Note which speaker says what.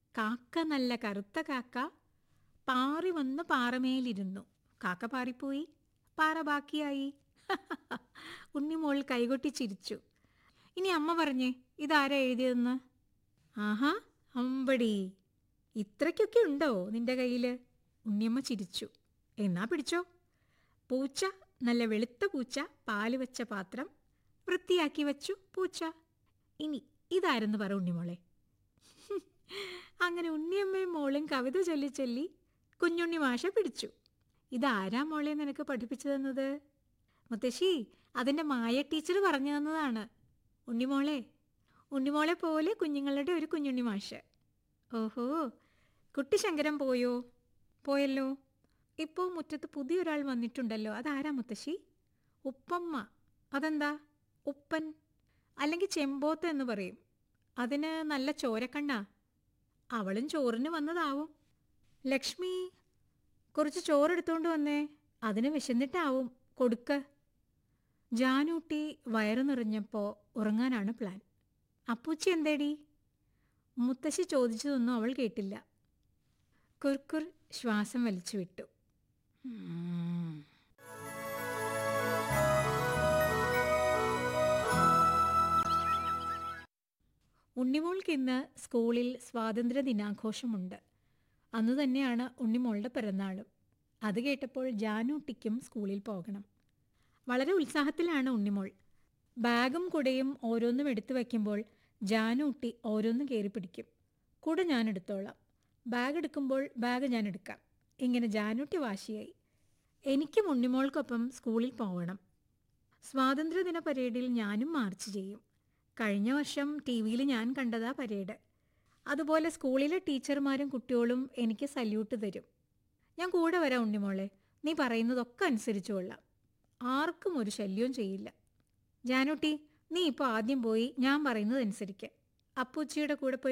Speaker 1: കാക്ക നല്ല കറുത്ത കാക്ക പാറി വന്ന് പാറമേലിരുന്നു കാക്ക പാറിപ്പോയി പാറ ബാക്കിയായി ഉണ്ണിമോൾ കൈകൊട്ടി ചിരിച്ചു ഇനി അമ്മ പറഞ്ഞേ ഇതാരാ എഴുതിയതെന്ന് ആഹാ അമ്പടി ഇത്രയ്ക്കൊക്കെ ഉണ്ടോ നിന്റെ കയ്യിൽ ഉണ്ണിയമ്മ ചിരിച്ചു എന്നാ പിടിച്ചോ പൂച്ച നല്ല വെളുത്ത പൂച്ച പാല് വെച്ച പാത്രം വൃത്തിയാക്കി വച്ചു പൂച്ച ഇനി ഇതാരെന്ന് പറ ഉണ്ണിമോളെ അങ്ങനെ ഉണ്ണിയമ്മയും മോളും കവിത ചൊല്ലി ചൊല്ലി കുഞ്ഞുണ്ണി മാഷ പിടിച്ചു ഇതാരാ മോളെ നിനക്ക് പഠിപ്പിച്ചു തന്നത് മുത്തശ്ശി അതിൻ്റെ മായ ടീച്ചർ പറഞ്ഞു തന്നതാണ് ഉണ്ണിമോളെ ഉണ്ണിമോളെ പോലെ കുഞ്ഞുങ്ങളുടെ ഒരു കുഞ്ഞുണ്ണി മാഷ് ഓഹോ കുട്ടി ശങ്കരൻ പോയോ പോയല്ലോ ഇപ്പോൾ മുറ്റത്ത് പുതിയൊരാൾ വന്നിട്ടുണ്ടല്ലോ അതാരാ മുത്തശ്ശി ഉപ്പമ്മ അതെന്താ ഉപ്പൻ അല്ലെങ്കിൽ ചെമ്പോത്ത് എന്ന് പറയും അതിന് നല്ല ചോരക്കണ്ണാ അവളും ചോറിന് വന്നതാവും ലക്ഷ്മി കുറച്ച് ചോറെടുത്തോണ്ട് വന്നേ അതിന് വിശന്നിട്ടാവും കൊടുക്ക ജാനൂട്ടി വയറു നിറഞ്ഞപ്പോൾ ഉറങ്ങാനാണ് പ്ലാൻ അപ്പൂച്ചി എന്തേടി മുത്തശ്ശി ചോദിച്ചതൊന്നും അവൾ കേട്ടില്ല കുർക്കുർ ശ്വാസം വലിച്ചു വിട്ടു ഉം. ഉണ്ണിമോൾക്ക് ഇന്ന് സ്കൂളിൽ സ്വാതന്ത്ര്യ ദിനാഘോഷമുണ്ട് അന്നു തന്നെയാണ് ഉണ്ണിമോളുടെ പിറന്നാളും അത് കേട്ടപ്പോൾ ജാനൂട്ടിക്കും സ്കൂളിൽ പോകണം വളരെ ഉത്സാഹത്തിലാണ് ഉണ്ണിമോൾ ബാഗും കുടയും ഓരോന്നും എടുത്തു വയ്ക്കുമ്പോൾ ജാനൂട്ടി ഓരോന്നും കയറി പിടിക്കും കുട ഞാൻ എടുത്തോളാം ബാഗ് എടുക്കുമ്പോൾ ബാഗ് ഞാൻ എടുക്കാം ഇങ്ങനെ ജാനൂട്ടി വാശിയായി എനിക്കും ഉണ്ണിമോൾക്കൊപ്പം സ്കൂളിൽ പോകണം സ്വാതന്ത്ര്യദിന പരേഡിൽ ഞാനും മാർച്ച് ചെയ്യും കഴിഞ്ഞ വർഷം ടി വിയിൽ ഞാൻ കണ്ടതാ പരേഡ് അതുപോലെ സ്കൂളിലെ ടീച്ചർമാരും കുട്ടികളും എനിക്ക് സല്യൂട്ട് തരും ഞാൻ കൂടെ വരാം ഉണ്ണിമോളെ നീ പറയുന്നതൊക്കെ അനുസരിച്ചു കൊള്ളാം ആർക്കും ഒരു ശല്യവും ചെയ്യില്ല ജാനുട്ടി നീ ഇപ്പോൾ ആദ്യം പോയി ഞാൻ പറയുന്നത് അനുസരിക്ക് അപ്പൂച്ചിയുടെ കൂടെ പോയി